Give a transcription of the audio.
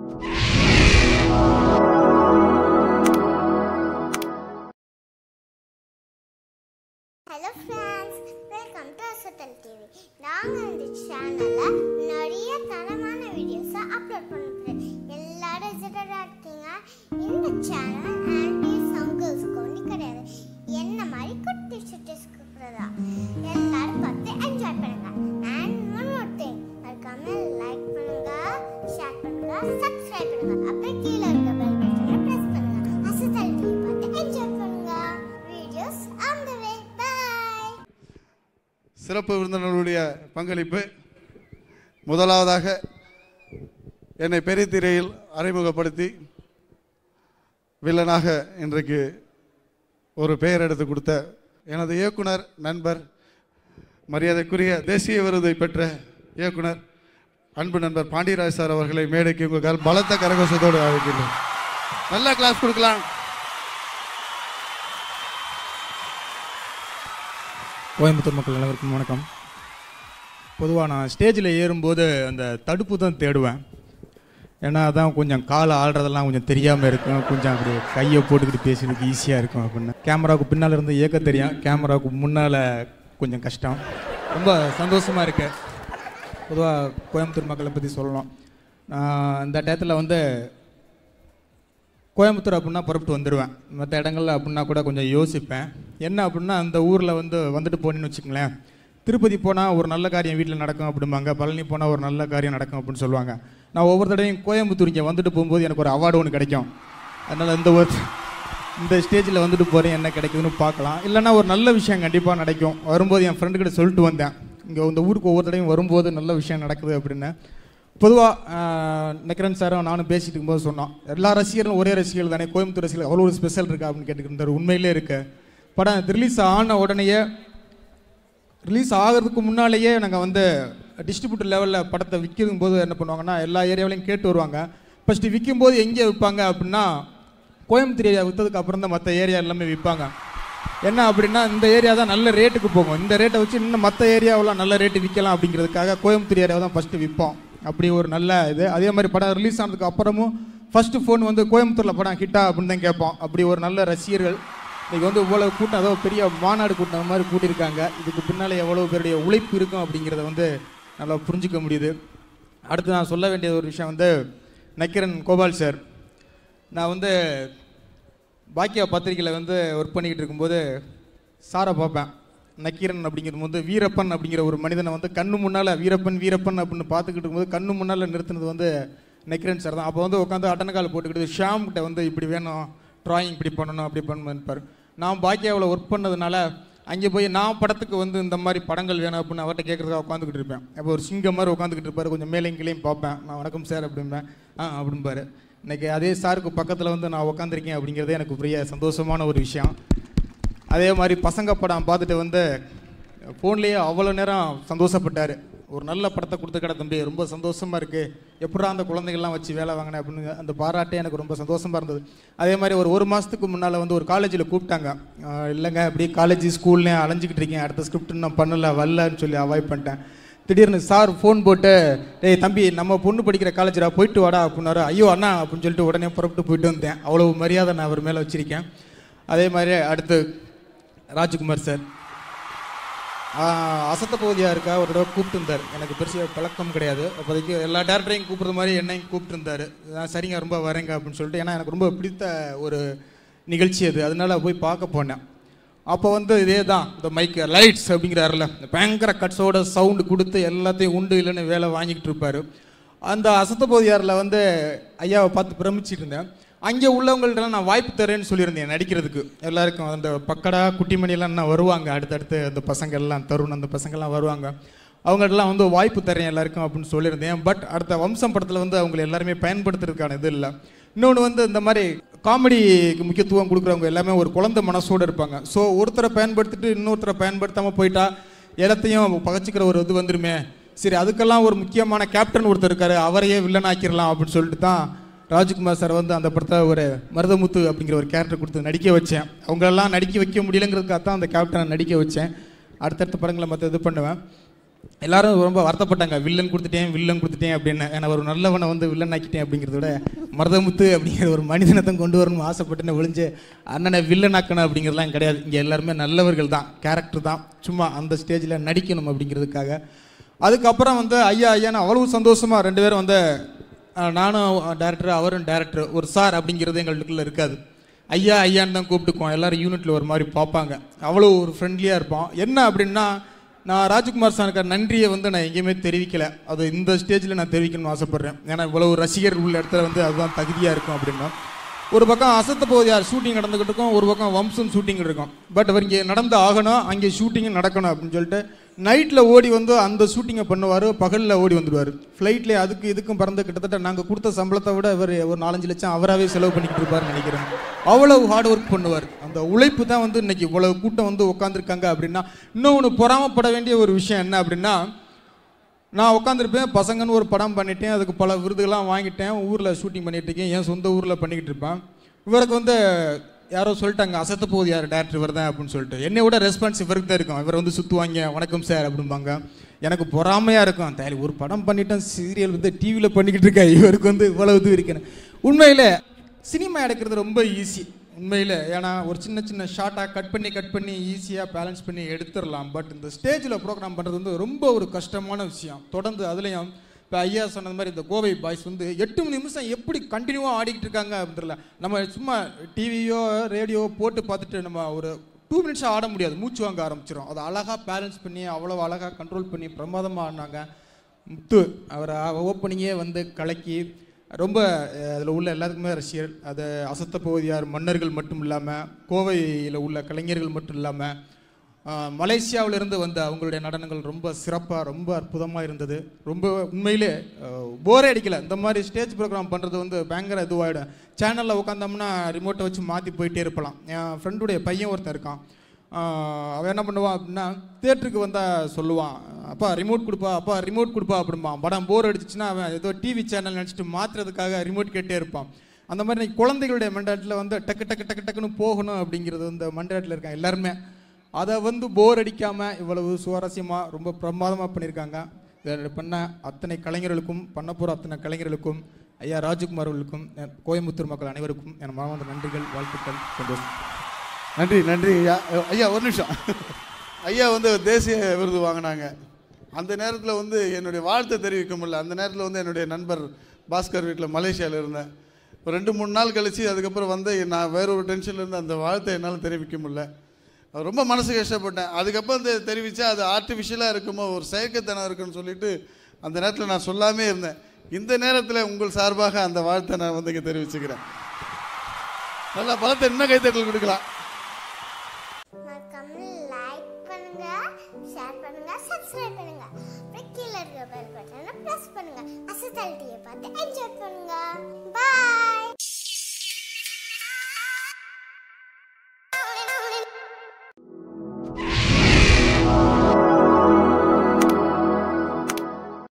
hello friends welcome to Asathal TV நாங்கள் இந்த சேனலில் நிறைய தரமான வீடியோஸை அப்லோட் பண்ணுறோம் எல்லாரும் எக்ஸைட்டடாக இருக்கீங்க இந்த சேனல் ஆன்டிஸ் அங்கிள்ஸ்க்கு ஒன்று கிடையாது என்ன மாதிரி குட்டி சுட்டிஸ்க்கு இருக்கிறதா எல்லாரும் பார்த்து என்ஜாய் பண்ணுங்க அண்ட் ஒன் மோர் திங் மறக்காம லைக் பண்ணுங்க ஷேர் பண்ணுங்க சப்ஸ்கிரைப் பண்ணுங்க அப்புறம் கீழே இருக்க பெல் பட்டனை ப்ரெஸ் பண்ணுங்க அசத்தல் டிவி பார்த்து என்ஜாய் பண்ணுங்க videos on the way bye சிறப்பு விருந்தினருடைய பங்களிப்பு முதலாவதாக என்னை பெரிய திரையில் அறிமுகப்படுத்தி வில்லனாக இன்றைக்கு ஒரு பெயர் எடுத்து கொடுத்த எனது இயக்குனர் நண்பர் மரியாதைக்குரிய தேசிய விருதை பெற்ற இயக்குனர் அன்பு நண்பர் பாண்டியராஜ் சார் அவர்களை மேடைக்கு உங்கள் கல் பலத்த கரகோஷத்தோடு அழைக்கின்றேன் நல்ல கிளாஸ் கொடுக்கலாம் கோயம்புத்தூர் மக்கள் அனைவருக்கும் வணக்கம் பொதுவாக நான் ஸ்டேஜில் ஏறும்போது அந்த தடுப்பு தான் தேடுவேன் ஏன்னா அதான் கொஞ்சம் காலை ஆடுறதெல்லாம் கொஞ்சம் தெரியாமல் இருக்கும் கொஞ்சம் அப்படி கையை போட்டுக்கிட்டு பேசுறதுக்கு ஈஸியாக இருக்கும் அப்படின்னு கேமராவுக்கு பின்னால் இருந்து இயக்க தெரியும் கேமராவுக்கு முன்னால் கொஞ்சம் கஷ்டம் ரொம்ப சந்தோஷமாக இருக்கு பொதுவாக கோயம்புத்தூர் மக்களை பற்றி சொல்லணும் நான் இந்த டயத்தில் வந்து கோயம்புத்தூர் அப்படின்னா புறப்பட்டு வந்துடுவேன் மற்ற இடங்கள்ல அப்படின்னா கூட கொஞ்சம் யோசிப்பேன் என்ன அப்படின்னா அந்த ஊரில் வந்து வந்துட்டு போனேன்னு வச்சுக்கங்களேன் திருப்பதி போனால் ஒரு நல்ல காரியம் வீட்டில் நடக்கும் அப்படிம்பாங்க பழனி போனால் ஒரு நல்ல காரியம் நடக்கும் அப்படின்னு சொல்லுவாங்க நான் ஒவ்வொரு தடவையும் கோயம்புத்தூர் இங்கே வந்துட்டு போகும்போது எனக்கு ஒரு அவார்டு ஒன்று கிடைக்கும் அதனால் இந்த ஒரு இந்த ஸ்டேஜில் வந்துட்டு போகிறேன் என்ன கிடைக்குதுன்னு பார்க்கலாம் இல்லைன்னா ஒரு நல்ல விஷயம் கண்டிப்பாக நடக்கும் வரும்போது என் ஃப்ரெண்டு கிட்ட சொல்லிட்டு வந்தேன் இங்கே இந்த ஊருக்கு ஒவ்வொரு தடவையும் வரும்போது நல்ல விஷயம் நடக்குது அப்படின்னு பொதுவாக நக்கிரன் சாரும் நானும் பேசிட்டு இருக்கும்போது சொன்னோம் எல்லா ரசிகர்களும் ஒரே ரசிகர்கள் தானே கோயம்புத்தூர் ரசிகர்கள் அவ்வளோ ஒரு ஸ்பெஷல் இருக்கா அப்படின்னு கேட்டுக்கிட்டு இருந்தார் உண்மையிலே இருக்கு படம் ரிலீஸ் ஆன உடனேயே ரிலீஸ் ஆகிறதுக்கு முன்னாலேயே நாங்கள் வந்து டிஸ்ட்ரிபியூட்டர் லெவலில் படத்தை விற்கும் போது என்ன பண்ணுவாங்கன்னா எல்லா ஏரியாவிலையும் கேட்டு வருவாங்க ஃபஸ்ட்டு விற்கும் போது எங்கே விற்பாங்க அப்படின்னா கோயம்புத்தூர் ஏரியா விற்றதுக்கு அப்புறம் தான் மற்ற ஏரியா எல்லாமே விற்பாங்க என்ன அப்படின்னா இந்த ஏரியா தான் நல்ல ரேட்டுக்கு போகும் இந்த ரேட்டை வச்சு இன்னும் மற்ற ஏரியாவெல்லாம் நல்ல ரேட்டு விற்கலாம் அப்படிங்கிறதுக்காக கோயம்புத்தூர் ஏரியாவை தான் ஃபஸ்ட்டு விற்போம் அப்படி ஒரு நல்ல இது அதே மாதிரி படம் ரிலீஸ் ஆனதுக்கு அப்புறமும் ஃபஸ்ட்டு ஃபோன் வந்து கோயம்புத்தூரில் படம் ஹிட்டா அப்படின்னு தான் கேட்போம் அப்படி ஒரு நல்ல ரசிகர்கள் இன்னைக்கு வந்து இவ்வளோ கூட்டம் அதோ பெரிய மாநாடு கூட்டம் மாதிரி கூட்டியிருக்காங்க இதுக்கு பின்னால் எவ்வளோ பேருடைய உழைப்பு இருக்கும் அப்படிங்கிறத வந்து நல்லா புரிஞ்சுக்க முடியுது அடுத்து நான் சொல்ல வேண்டிய ஒரு விஷயம் வந்து நக்கிரன் கோபால் சார் நான் வந்து பாக்கியா பத்திரிக்கையில் வந்து ஒர்க் பண்ணிக்கிட்டு இருக்கும்போது சாரை பார்ப்பேன் நக்கீரன் அப்படிங்கிறது வந்து வீரப்பன் அப்படிங்கிற ஒரு மனிதனை வந்து கண்ணு முன்னால் வீரப்பன் வீரப்பன் அப்படின்னு பார்த்துக்கிட்டு இருக்கும்போது கண்ணு முன்னால் நிறுத்தினது வந்து நக்கீரன் சார் தான் அப்போ வந்து உட்காந்து அட்டனக்கால் போட்டுக்கிட்டு ஷாம் கிட்ட வந்து இப்படி வேணும் ட்ராயிங் இப்படி பண்ணணும் அப்படி பண்ணணும்னு நான் பாக்கியாவில் ஒர்க் பண்ணதுனால அங்கே போய் நான் படத்துக்கு வந்து இந்த மாதிரி படங்கள் வேணும் அப்படின்னு அவர்கிட்ட கேட்குறதுக்காக உட்காந்துக்கிட்டு இருப்பேன் அப்போ ஒரு சிங்கம் மாதிரி உட்காந்துக்கிட்டு இருப்பாரு கொஞ்சம் மேலையும் கீழையும் பார்ப்பேன் நான் வணக்கம் சார் அப்படிம்பேன் ஆ அப்படிம்பாரு இன்னைக்கு அதே சாருக்கு பக்கத்தில் வந்து நான் உட்காந்துருக்கேன் அப்படிங்கிறதே எனக்கு பெரிய சந்தோஷமான ஒரு விஷயம் அதே மாதிரி பசங்க படம் பார்த்துட்டு வந்து ஃபோன்லேயே அவ்வளோ நேரம் சந்தோஷப்பட்டார் ஒரு நல்ல படத்தை கொடுத்து கடை தம்பி ரொம்ப சந்தோஷமாக இருக்குது எப்படா அந்த குழந்தைகள்லாம் வச்சு வேலை வாங்கினேன் அப்படின்னு அந்த பாராட்டே எனக்கு ரொம்ப சந்தோஷமாக இருந்தது அதே மாதிரி ஒரு ஒரு மாதத்துக்கு முன்னால் வந்து ஒரு காலேஜில் கூப்பிட்டாங்க ஆஹ் இல்லைங்க அப்படி காலேஜ் ஸ்கூல்லே அலைஞ்சிக்கிட்டு இருக்கேன் அடுத்த ஸ்கிரிப்ட் நான் பண்ணல வரலன்னு சொல்லி அவாய்ட் பண்ணிட்டேன் திடீர்னு சார் ஃபோன் போட்டு டேய் தம்பி நம்ம பொண்ணு படிக்கிற காலேஜரா போயிட்டு வாடா அப்படின்னாரு ஐயோ அண்ணா அப்படின்னு சொல்லிட்டு உடனே புறப்பட்டு போயிட்டு வந்தேன் அவ்வளோ மரியாதை நான் அவர் மேலே வச்சிருக்கேன் அதே மாதிரி அடுத்து ராஜ்குமார் சார் அசத்த பகுதியாக இருக்கா ஒரு தடவை கூப்பிட்டு இருந்தார் எனக்கு பெருசாக பழக்கம் கிடையாது அப்போதைக்கு எல்லா டேரக்டரையும் கூப்பிட்ற மாதிரி என்னையும் கூப்பிட்டு இருந்தார் நான் சரிங்க ரொம்ப வரேங்க அப்படின்னு சொல்லிட்டு ஏன்னா எனக்கு ரொம்ப பிடித்த ஒரு நிகழ்ச்சி அது அதனால போய் பார்க்க போனேன் அப்போ வந்து இதே தான் இந்த மைக் லைட்ஸ் அப்படிங்கிறாருல இந்த பயங்கர கட்ஸோட சவுண்டு கொடுத்து எல்லாத்தையும் உண்டு இல்லைன்னு வேலை வாங்கிக்கிட்டு இருப்பார் அந்த அசத்த பகுதியாரில் வந்து ஐயாவை பார்த்து பிரமிச்சிட்டு இருந்தேன் அங்கே உள்ளவங்கள்ட்ட நான் வாய்ப்பு தரேன்னு சொல்லியிருந்தேன் நடிக்கிறதுக்கு எல்லாருக்கும் அந்த பக்கடா குட்டிமணியெல்லாம் இன்னும் வருவாங்க அடுத்தடுத்து அந்த பசங்க எல்லாம் தருண் அந்த பசங்கள்லாம் வருவாங்க அவங்கள்ட்டலாம் வந்து வாய்ப்பு தரேன் எல்லாருக்கும் அப்படின்னு சொல்லியிருந்தேன் பட் அடுத்த வம்சம் படத்தில் வந்து அவங்களை எல்லாருமே பயன்படுத்துறதுக்கான இது இல்லை இன்னொன்று வந்து இந்த மாதிரி காமெடிக்கு முக்கியத்துவம் கொடுக்குறவங்க எல்லாமே ஒரு குழந்தை மனசோடு இருப்பாங்க ஸோ ஒருத்தரை பயன்படுத்திட்டு இன்னொருத்தரை பயன்படுத்தாமல் போயிட்டா இடத்தையும் பகச்சிக்கிற ஒரு இது வந்துருமே சரி அதுக்கெல்லாம் ஒரு முக்கியமான கேப்டன் ஒருத்தர் இருக்காரு அவரையே வில்லன் ஆக்கிடலாம் அப்படின்னு சொல்லிட்டு தான் ராஜ்குமார் சார் வந்து அந்த படத்தை ஒரு மருதமுத்து அப்படிங்கிற ஒரு கேரக்டர் கொடுத்து நடிக்க வச்சேன் அவங்களெல்லாம் நடிக்க வைக்க முடியலங்கிறதுக்காக தான் அந்த கேப்டனை நடிக்க வச்சேன் அடுத்தடுத்த படங்களை மற்ற இது பண்ணுவேன் எல்லாரும் ரொம்ப வருத்தப்பட்டாங்க வில்லன் கொடுத்துட்டேன் வில்லன் கொடுத்துட்டேன் அப்படின்னு ஏன்னா ஒரு நல்லவனை வந்து வில்லன் ஆக்கிட்டேன் அப்படிங்கிறத விட மருதமுத்து அப்படிங்கிற ஒரு மனிதனத்தை கொண்டு வரணும்னு ஆசைப்பட்டுன்னு ஒழிஞ்சு அண்ணனை வில்லன் ஆக்கணும் அப்படிங்கிறதுலாம் கிடையாது இங்கே எல்லாருமே நல்லவர்கள் தான் கேரக்டர் தான் சும்மா அந்த ஸ்டேஜில் நடிக்கணும் அப்படிங்கிறதுக்காக அதுக்கப்புறம் வந்து ஐயா ஐயான்னு அவ்வளவு சந்தோஷமாக ரெண்டு பேரும் வந்து அஹ், நானும் டேரக்டர் அவரும் டேரக்டர் ஒரு சார் அப்படிங்கிறது எங்களுக்குள்ள இருக்காது ஐயா ஐயான்னு தான் கூப்பிட்டுக்குவோம் எல்லாரும் யூனிட்டில் ஒரு மாதிரி பார்ப்பாங்க அவ்வளோ ஒரு ஃப்ரெண்ட்லியாக இருப்போம் என்ன அப்படின்னா நான் ராஜ்குமார் சாருக்கு நன்றியை வந்து நான் எங்கேயுமே தெரிவிக்கல அது இந்த ஸ்டேஜில் நான் தெரிவிக்கணும்னு ஆசைப்பட்றேன் ஏன்னா இவ்வளோ ரசிகர் உள்ள இடத்துல வந்து அதுதான் தகுதியாக இருக்கும் அப்படின்னா ஒரு பக்கம் அசத்த போகுது யார் ஷூட்டிங் நடந்துகிட்டு இருக்கும் ஒரு பக்கம் வம்சம் ஷூட்டிங் இருக்கும் பட் அவர் இங்கே நடந்து ஆகணும் அங்கே ஷூட்டிங்கும் நடக்கணும் அப்படின்னு சொல்லிட்டு நைட்டில் ஓடி வந்து அந்த ஷூட்டிங்கை பண்ணுவார் பகலில் ஓடி வந்துடுவார் ஃப்ளைட்லேயே அதுக்கு இதுக்கும் பறந்து கிட்டத்தட்ட நாங்கள் கொடுத்த சம்பளத்தை விட இவர் ஒரு நாலஞ்சு லட்சம் அவராகவே செலவு பண்ணிக்கிட்டு இருப்பாருன்னு நினைக்கிறேன் அவ்வளவு ஹார்ட் ஒர்க் பண்ணுவார் அந்த உழைப்பு தான் வந்து இன்னைக்கு இவ்வளவு கூட்டம் வந்து உட்காந்துருக்காங்க அப்படின்னா இன்னொன்று பொறாமப்பட வேண்டிய ஒரு விஷயம் என்ன அப்படின்னா நான் உட்காந்துருப்பேன் பசங்கன்னு ஒரு படம் பண்ணிட்டேன் அதுக்கு பல விருதுகள்லாம் வாங்கிட்டேன் ஊரில் ஷூட்டிங் பண்ணிட்டு இருக்கேன் என் சொந்த ஊரில் பண்ணிக்கிட்டு இருப்பேன் இவருக்கு வந்து யாரோ சொல்லிட்டாங்க அசத்த போகுது யார் டேரக்டர் இவர் தான் அப்படின்னு சொல்லிட்டு என்னை விட ரெஸ்பான்ஸ் இவருக்கு தான் இருக்கும் இவர் வந்து சுற்றுவாங்க வணக்கம் சார் அப்படிம்பாங்க எனக்கு பொறாமையாக இருக்கும் தேலி ஒரு படம் பண்ணிட்டேன் சீரியல் வந்து டிவியில் பண்ணிக்கிட்டு இருக்கேன் இவருக்கு வந்து இவ்வளவு இது இருக்கேன் உண்மையில் சினிமா எடுக்கிறது ரொம்ப ஈஸி உண்மையில் ஏன்னா ஒரு சின்ன சின்ன ஷார்ட்டாக கட் பண்ணி கட் பண்ணி ஈஸியாக பேலன்ஸ் பண்ணி எடுத்துடலாம் பட் இந்த ஸ்டேஜில் ப்ரோக்ராம் பண்ணுறது வந்து ரொம்ப ஒரு கஷ்டமான விஷயம் தொடர்ந்து அதுலேயும் இப்போ ஐயா சொன்னது மாதிரி இந்த கோவை பாய்ஸ் வந்து எட்டு மணி நிமிஷம் எப்படி கண்டினியூவாக ஆடிக்கிட்டு இருக்காங்க அப்படின்றல நம்ம சும்மா டிவியோ ரேடியோ போட்டு பார்த்துட்டு நம்ம ஒரு டூ மினிட்ஸ் ஆட முடியாது மூச்சு வாங்க ஆரம்பிச்சிடும் அதை அழகாக பேலன்ஸ் பண்ணி அவ்வளோ அழகாக கண்ட்ரோல் பண்ணி பிரமாதமாக ஆடினாங்க முத்து அவர் ஓப்பனிங்கே வந்து கலக்கி ரொம்ப அதில் உள்ள எல்லாத்துக்குமே ரசிகர் அது அசத்த பகுதியார் மன்னர்கள் மட்டும் இல்லாமல் கோவையில் உள்ள கலைஞர்கள் மட்டும் இல்லாமல் மலேசியாவிலிருந்து வந்த அவங்களுடைய நடனங்கள் ரொம்ப சிறப்பாக ரொம்ப அற்புதமாக இருந்தது ரொம்ப உண்மையிலே போரே அடிக்கல இந்த மாதிரி ஸ்டேஜ் ப்ரோக்ராம் பண்ணுறது வந்து பயங்கர இதுவாகிடும் சேனலில் உட்காந்தோம்னா ரிமோட்டை வச்சு மாற்றி போயிட்டே இருப்பலாம் என் ஃப்ரெண்டுடைய பையன் ஒருத்தன் இருக்கான் ஆஹ் அவன் என்ன பண்ணுவான் அப்படின்னா தேட்டருக்கு வந்தால் சொல்லுவான் அப்பா ரிமோட் கொடுப்பா அப்பா ரிமோட் கொடுப்பா அப்படிம்பான் படம் போர் அடிச்சிச்சுன்னா அவன் ஏதோ டிவி சேனல் நினச்சிட்டு மாற்றுறதுக்காக ரிமோட் கேட்டே இருப்பான் அந்த மாதிரி இன்னைக்கு குழந்தைகளுடைய மண்டாட்டில் வந்து டக்கு டக்கு டக்கு டக்குன்னு போகணும் அப்படிங்கிறது வந்து மண்டாட்டில் இருக்காங்க எல்லாருமே அதை வந்து போர் அடிக்காமல் இவ்வளவு சுவாரஸ்யமாக ரொம்ப பிரமாதமாக பண்ணியிருக்காங்க இதை பண்ண அத்தனை கலைஞர்களுக்கும் பண்ண போகிற அத்தனை கலைஞர்களுக்கும் ஐயா ராஜ்குமார் அவர்களுக்கும் என் கோயம்புத்தூர் மக்கள் அனைவருக்கும் என் மனமார்ந்த நன்றிகள் வாழ்த்துக்கள் சந்தோஷம் நன்றி நன்றி ஐயா ஐயா ஒரு நிமிஷம் ஐயா வந்து தேசிய விருது வாங்கினாங்க அந்த நேரத்தில் வந்து என்னுடைய வாழ்த்தை தெரிவிக்க முடியல அந்த நேரத்தில் வந்து என்னுடைய நண்பர் பாஸ்கர் வீட்டில் மலேசியாவில் இருந்தேன் ஒரு ரெண்டு மூணு நாள் கழிச்சு அதுக்கப்புறம் வந்து நான் வேற ஒரு டென்ஷனில் இருந்து அந்த வாழ்த்தை என்னால் தெரிவிக்க முடியல அது ரொம்ப மனசு கஷ்டப்பட்டேன் அதுக்கப்புறம் வந்து தெரிவித்தா அது ஆர்டிஃபிஷியலாக இருக்குமோ ஒரு செயற்கைத்தனம் இருக்குன்னு சொல்லிட்டு அந்த நேரத்தில் நான் சொல்லாமே இருந்தேன் இந்த நேரத்தில் உங்கள் சார்பாக அந்த வாழ்த்தை நான் வந்து இங்கே தெரிவிச்சுக்கிறேன் நல்லா பலத்தை இன்னும் கைத்தட்டல் கொடுக்கலாம் மறக்காம லைக் பண்ணுங்க ஷேர் பண்ணுங்க சப்ஸ்கிரைப் பண்ணுங்க அப்புறம் கீழே இருக்க பெல் பட்டனை ப்ரெஸ் பண்ணுங்க அசத்தல் டிவியை பார்த்து என்ஜாய் பண்ணுங்க